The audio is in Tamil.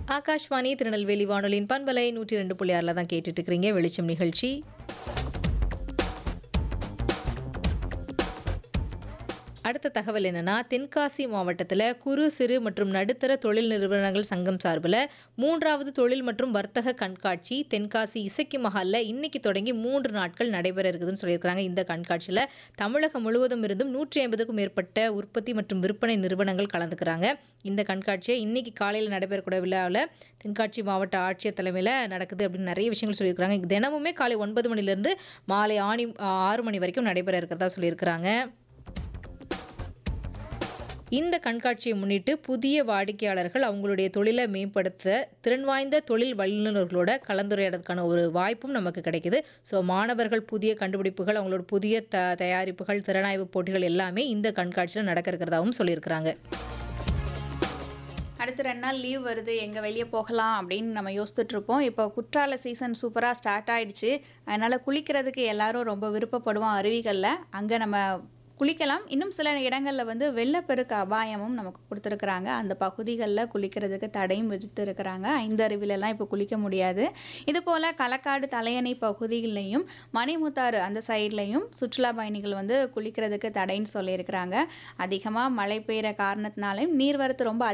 ஆகாஷ்வாணி திருநெல்வேலி வானொலியின் பண்பலை நூற்றி ரெண்டு புள்ளி ஆறில் தான் கேட்டுட்டு இருக்கிறீங்க வெளிச்சம் நிகழ்ச்சி அடுத்த தகவல் என்னன்னா தென்காசி மாவட்டத்தில் குறு சிறு மற்றும் நடுத்தர தொழில் நிறுவனங்கள் சங்கம் சார்பில் மூன்றாவது தொழில் மற்றும் வர்த்தக கண்காட்சி தென்காசி இசக்கி மஹாலில் இன்னைக்கு தொடங்கி மூன்று நாட்கள் நடைபெற இருக்குதுன்னு சொல்லியிருக்கிறாங்க இந்த கண்காட்சியில் தமிழகம் முழுவதும் இருந்தும் நூற்றி ஐம்பதுக்கும் மேற்பட்ட உற்பத்தி மற்றும் விற்பனை நிறுவனங்கள் கலந்துக்கிறாங்க இந்த கண்காட்சியை இன்னைக்கு காலையில் நடைபெறக்கூடிய விழாவில் தென்காட்சி மாவட்ட ஆட்சியர் தலைமையில் நடக்குது அப்படின்னு நிறைய விஷயங்கள் சொல்லியிருக்கிறாங்க தினமுமே காலை ஒன்பது மணிலேருந்து மாலை ஆணி ஆறு மணி வரைக்கும் நடைபெற இருக்கிறதா சொல்லியிருக்கிறாங்க இந்த கண்காட்சியை முன்னிட்டு புதிய வாடிக்கையாளர்கள் அவங்களுடைய தொழிலை மேம்படுத்த திறன் வாய்ந்த தொழில் வல்லுநர்களோட கலந்துரையாடறதுக்கான ஒரு வாய்ப்பும் நமக்கு கிடைக்குது ஸோ மாணவர்கள் புதிய கண்டுபிடிப்புகள் அவங்களோட புதிய த தயாரிப்புகள் திறனாய்வு போட்டிகள் எல்லாமே இந்த கண்காட்சியில் நடக்க இருக்கிறதாகவும் சொல்லியிருக்கிறாங்க அடுத்து ரெண்டு நாள் லீவ் வருது எங்கே வெளியே போகலாம் அப்படின்னு நம்ம யோசிச்சுட்டு இருப்போம் இப்போ குற்றால சீசன் சூப்பராக ஸ்டார்ட் ஆயிடுச்சு அதனால் குளிக்கிறதுக்கு எல்லாரும் ரொம்ப விருப்பப்படுவோம் அருவிகளில் அங்கே நம்ம குளிக்கலாம் இன்னும் சில இடங்களில் வந்து வெள்ளப்பெருக்கு அபாயமும் நமக்கு கொடுத்துருக்குறாங்க அந்த பகுதிகளில் குளிக்கிறதுக்கு தடையும் விடுத்திருக்கிறாங்க ஐந்து அருவிலெல்லாம் இப்போ குளிக்க முடியாது இது போல் களக்காடு தலையணை பகுதிகளிலையும் மணிமுத்தாறு அந்த சைட்லையும் சுற்றுலா பயணிகள் வந்து குளிக்கிறதுக்கு தடைன்னு சொல்லியிருக்கிறாங்க அதிகமாக மழை பெய்கிற காரணத்தினாலையும் நீர்வரத்து ரொம்ப